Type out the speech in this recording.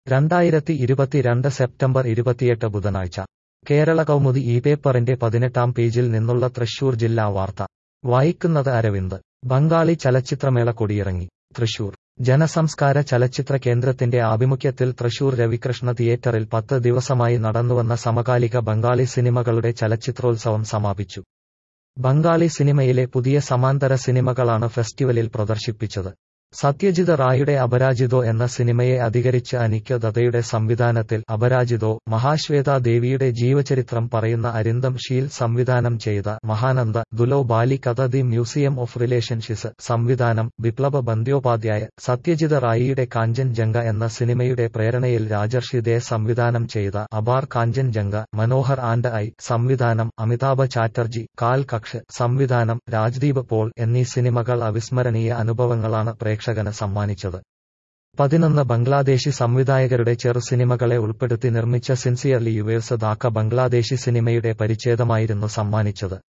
രണ്ടായിരത്തി ഇരുപത്തിരണ്ട് സെപ്റ്റംബർ ഇരുപത്തിയെട്ട് ബുധനാഴ്ച കേരള കൗമുദി ഈ പേപ്പറിന്റെ പതിനെട്ടാം പേജിൽ നിന്നുള്ള തൃശൂർ ജില്ലാ വാർത്ത വായിക്കുന്നത് അരവിന്ദ് ബംഗാളി ചലച്ചിത്രമേള കൊടിയിറങ്ങി തൃശൂർ ജനസംസ്കാര ചലച്ചിത്ര കേന്ദ്രത്തിന്റെ ആഭിമുഖ്യത്തിൽ തൃശൂർ രവികൃഷ്ണ തിയേറ്ററിൽ പത്ത് ദിവസമായി നടന്നുവന്ന സമകാലിക ബംഗാളി സിനിമകളുടെ ചലച്ചിത്രോത്സവം സമാപിച്ചു ബംഗാളി സിനിമയിലെ പുതിയ സമാന്തര സിനിമകളാണ് ഫെസ്റ്റിവലിൽ പ്രദർശിപ്പിച്ചത് സത്യജിത് റായുടെ അപരാജിതോ എന്ന സിനിമയെ അധികരിച്ച് അനിക്ക് ദത്തയുടെ സംവിധാനത്തിൽ അപരാജിതോ മഹാശ്വേത ദേവിയുടെ ജീവചരിത്രം പറയുന്ന അരിന്തം ഷീൽ സംവിധാനം ചെയ്ത മഹാനന്ദ ദുലോ ബാലി കഥ ദി മ്യൂസിയം ഓഫ് റിലേഷൻഷിപ്സ് സംവിധാനം ബിപ്ലബ ബന്ദ്യോപാധ്യായ സത്യജിത് റായിയുടെ കാഞ്ചൻ ജംഗ എന്ന സിനിമയുടെ പ്രേരണയിൽ രാജർഷി ദേ സംവിധാനം ചെയ്ത Abar Kanchenjunga Manohar and I സംവിധാനം അമിതാഭ ചാറ്റർജി കാൽ കക്ഷ് സംവിധാനം രാജ്ദീപ് പോൾ എന്നീ സിനിമകൾ അവിസ്മരണീയ അനുഭവങ്ങളാണ് പ്രേക്ഷകന് സമ്മാനിച്ചത് പതിനൊന്ന് ബംഗ്ലാദേശി സംവിധായകരുടെ ചെറു സിനിമകളെ ഉൾപ്പെടുത്തി നിർമ്മിച്ച സിൻസിയർലി യുവേഴ്സ് ദാക്ക ബംഗ്ലാദേശി സിനിമയുടെ പരിച്ഛേദമായിരുന്നു സമ്മാനിച്ചത്